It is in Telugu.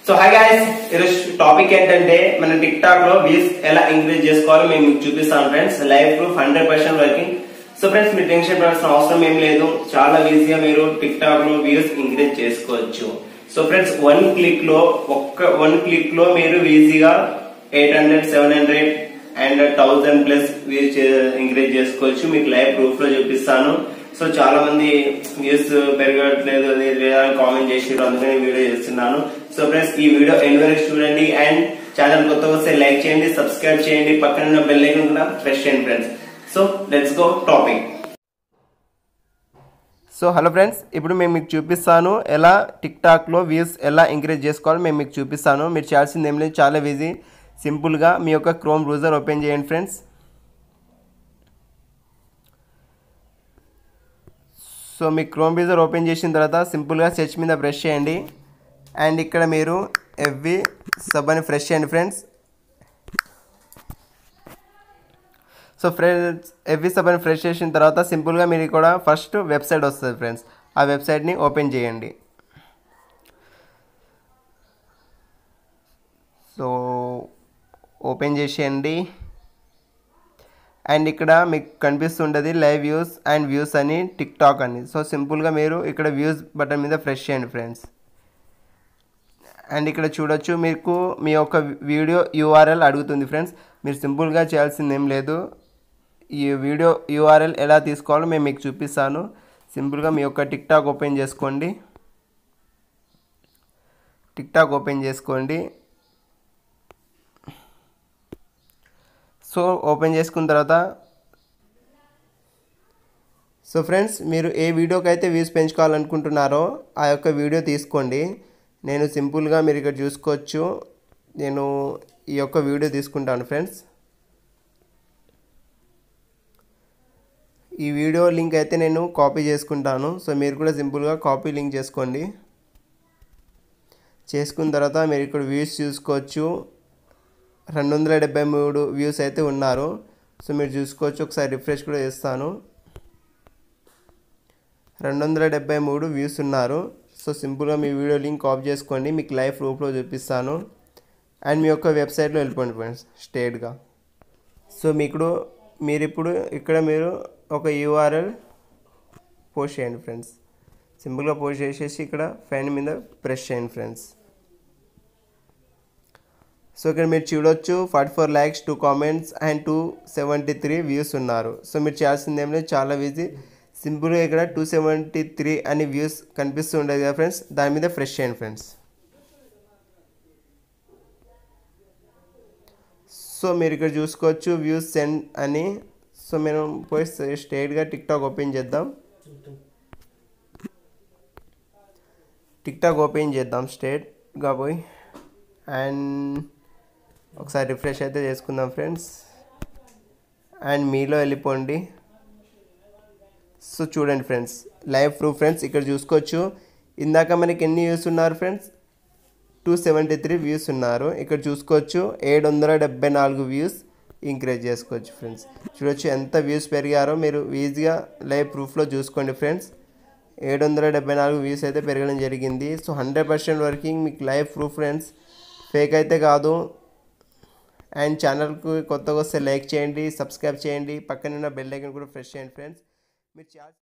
సో హై గైస్ ఈరోజు టాపిక్ ఏంటంటే మన టిక్ టాక్ లో వ్యూస్ ఎలా ఇంక్రీజ్ చేసుకోవాలో మేము మీకు చూపిస్తాం friends live proof hundred percent working so friends మీరు టెన్షన్ పడాల్సిన అవసరం ఏం లేదు చాలా ఈజీగా మీరు టిక్ టాక్ లో వ్యూస్ ఇంక్రీజ్ చేసుకోవచ్చు సో ఫ్రెండ్స్ వన్ క్లిక్ లో ఒక్క వన్ క్లిక్ లో మీరు ఈజీగా eight hundred seven hundred and thousand plus views increase చేసుకోవచ్చు మీకు లైవ్ ప్రూఫ్ లో చూపిస్తాను సో చాలా మంది వ్యూస్ పెరగట్లేదు అది లేదా అని కామెంట్ చేసారు అందుకని వీడియో చేస్తున్నాను సో ఫ్రెండ్స్ ఈ వీడియో ఎండ్ వరకు చూడండి అండ్ ఛానల్ కొత్త వస్తే లైక్ చేయండి సబ్స్క్రైబ్ చేయండి పక్కన ఉన్న బెల్ ఐకన్ కూడా ప్రెస్ చేయండి friends so let's go topic so hello friends ఇప్పుడు మేము మీకు చూపిస్తాను ఎలా టిక్ టాక్లో వ్యూస్ ఎలా ఎంకరేజ్ చేసుకోవాలో మేము మీకు చూపిస్తాను మీరు చేయాల్సింది ఏం లేదు చాలా ఈజీ సింపుల్గా మీ యొక్క క్రోమ్ బ్రౌజర్ ఓపెన్ చేయండి ఫ్రెండ్స్ సో మీ క్రోమ్ బ్రౌజర్ ఓపెన్ చేసిన తర్వాత సింపుల్గా సెర్చ్ మీద ప్రెస్ చేయండి అండ్ ఇక్కడ మీరు ఎవ్వి సబ్ అని ఫ్రెష్ చేయండి ఫ్రెండ్స్ సో ఫ్రెండ్స్ ఎవ్వి సబ్ అని ఫ్రెష్ చేసిన తర్వాత సింపుల్గా మీరు కూడా ఫస్ట్ వెబ్సైట్ వస్తుంది ఫ్రెండ్స్ ఆ వెబ్సైట్ని ఓపెన్ చేయండి సో ఓపెన్ చేసేయండి అండ్ ఇక్కడ మీకు కనిపిస్తుంటుంది లైవ్ వ్యూస్ అండ్ వ్యూస్ అని టిక్ టాక్ అని సో సింపుల్గా మీరు ఇక్కడ వ్యూస్ బటన్ మీద ఫ్రెష్ చేయండి ఫ్రెండ్స్ అండ్ ఇక్కడ చూడొచ్చు మీకు మీ యొక్క వీడియో యూఆర్ఎల్ అడుగుతుంది ఫ్రెండ్స్ మీరు సింపుల్గా చేయాల్సింది ఏం లేదు ఈ వీడియో యూఆర్ఎల్ ఎలా తీసుకోవాలో మేము మీకు చూపిస్తాను సింపుల్గా మీ యొక్క టిక్ టాక్ ఓపెన్ చేసుకోండి టిక్ టాక్ ఓపెన్ చేసుకోండి సో ఓపెన్ చేసుకున్న తర్వాత సో ఫ్రెండ్స్ మీరు ఏ వీడియోకి అయితే వ్యూస్ పెంచుకోవాలనుకుంటున్నారో ఆ యొక్క వీడియో తీసుకోండి నేను సింపుల్గా మీరు ఇక్కడ చూసుకోవచ్చు నేను ఈ యొక్క వీడియో తీసుకుంటాను ఫ్రెండ్స్ ఈ వీడియో లింక్ అయితే నేను కాపీ చేసుకుంటాను సో మీరు కూడా సింపుల్గా కాపీ లింక్ చేసుకోండి చేసుకున్న తర్వాత మీరు ఇక్కడ వ్యూస్ చూసుకోవచ్చు రెండు వందల డెబ్బై మూడు వ్యూస్ అయితే ఉన్నారు సో మీరు చూసుకోవచ్చు ఒకసారి రిఫ్రెష్ కూడా చేస్తాను రెండు వందల డెబ్బై మూడు వ్యూస్ ఉన్నారు సో సింపుల్గా మీ వీడియో లింక్ కాపీ చేసుకోండి మీకు లైవ్ ప్రూఫ్లో చూపిస్తాను అండ్ మీ యొక్క వెబ్సైట్లో వెళ్ళిపోండి ఫ్రెండ్స్ స్ట్రేట్గా సో మీకు మీరు ఇప్పుడు ఇక్కడ మీరు ఒక యూఆర్ఎల్ పోస్ట్ చేయండి ఫ్రెండ్స్ సింపుల్గా పోస్ట్ చేసేసి ఇక్కడ ఫ్యాన్ మీద ప్రెస్ చేయండి ఫ్రెండ్స్ సో ఇక్కడ మీరు చూడొచ్చు forty four lakhs two comments and two seventy three views ఉన్నారు సో మీరు చేయాల్సింది ఏం లేదు చాలా ఈజీ సింపుల్గా ఇక్కడ టూ సెవెంటీ త్రీ అని వ్యూస్ కనిపిస్తూ ఉండేది కదా ఫ్రెండ్స్ దాని మీద ఫ్రెష్ చేయండి ఫ్రెండ్స్ సో మీరు ఇక్కడ చూసుకోవచ్చు వ్యూస్ సెండ్ అని సో మేము పోయి స్ట్రైట్గా టిక్ టాక్ ఓపెన్ చేద్దాం టిక్ టాక్ ఓపెన్ చేద్దాం స్ట్రైట్గా పోయి అండ్ ఒకసారి రిఫ్రెష్ అయితే చేసుకుందాం ఫ్రెండ్స్ అండ్ మీలో వెళ్ళిపోండి సో చూడండి ఫ్రెండ్స్ లైవ్ ప్రూఫ్ ఫ్రెండ్స్ ఇక్కడ చూసుకోవచ్చు ఇందాక మనకి ఎన్ని వ్యూస్ ఉన్నారు friends two seventy three views ఉన్నారు ఇక్కడ చూసుకోవచ్చు ఏడు వందల డెబ్బై నాలుగు వ్యూస్ ఇంక్రీజ్ చేసుకోవచ్చు ఫ్రెండ్స్ చూడొచ్చు ఎంత వ్యూస్ పెరిగారో మీరు ఈజీగా లైవ్ ప్రూఫ్లో చూసుకోండి ఫ్రెండ్స్ ఏడు వందల డెబ్బై నాలుగు వ్యూస్ అయితే పెరగడం జరిగింది సో హండ్రెడ్ పర్సెంట్ వర్కింగ్ మీకు లైవ్ ప్రూఫ్ ఫ్రెండ్స్ ఫేక్ అయితే కాదు అండ్ ఛానల్కు కొత్తగా వస్తే లైక్ చేయండి సబ్స్క్రైబ్ చేయండి పక్కన ఉన్న బెల్ ఐకన్ కూడా ప్రెస్ చేయండి ఫ్రెండ్స్ మీరు చాలా